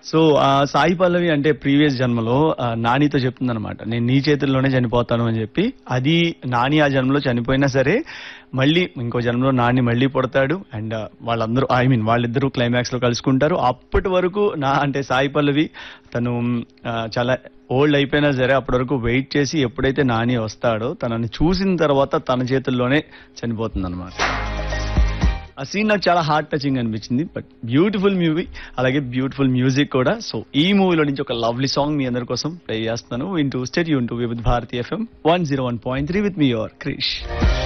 so ఆ సాయి పల్లవి అంటే previous జన్మలో ఆ, నానితో చెప్తుందన్నమాట నేను నీ చేతుల్లోనే చనిపోతాను అని చెప్పి అది నాని ఆ జన్మలో చనిపోయినా సరే మళ్ళీ ఇంకో జన్మలో నాని మళ్ళీ పుడతాడు అండ్ వాళ్ళందరూ ఐ మీన్ వాళ్ళిద్దరూ క్లైమాక్స్ లో కలుసుకుంటారు అప్పటి వరకు నా అంటే సాయి పల్లవి తను ఆ, చాలా ఓల్డ్ అయిపోయినా సరే అప్పటి వరకు వెయిట్ చేసి ఎప్పుడైతే నాని వస్తాడో తనని చూసిన తర్వాత తన చేతుల్లోనే చనిపోతుంది అనమాట ఆ సీన్ నాకు చాలా హార్ట్ టచింగ్ అనిపించింది బట్ బ్యూటిఫుల్ మూవీ అలాగే బ్యూటిఫుల్ మ్యూజిక్ కూడా సో ఈ మూవీలో నుంచి ఒక లవ్లీ సాంగ్ మీ అందరి కోసం ప్లే చేస్తాను ఇంటూ స్టెడ్ యూన్ to with Bharati FM one zero one point three with me your Krish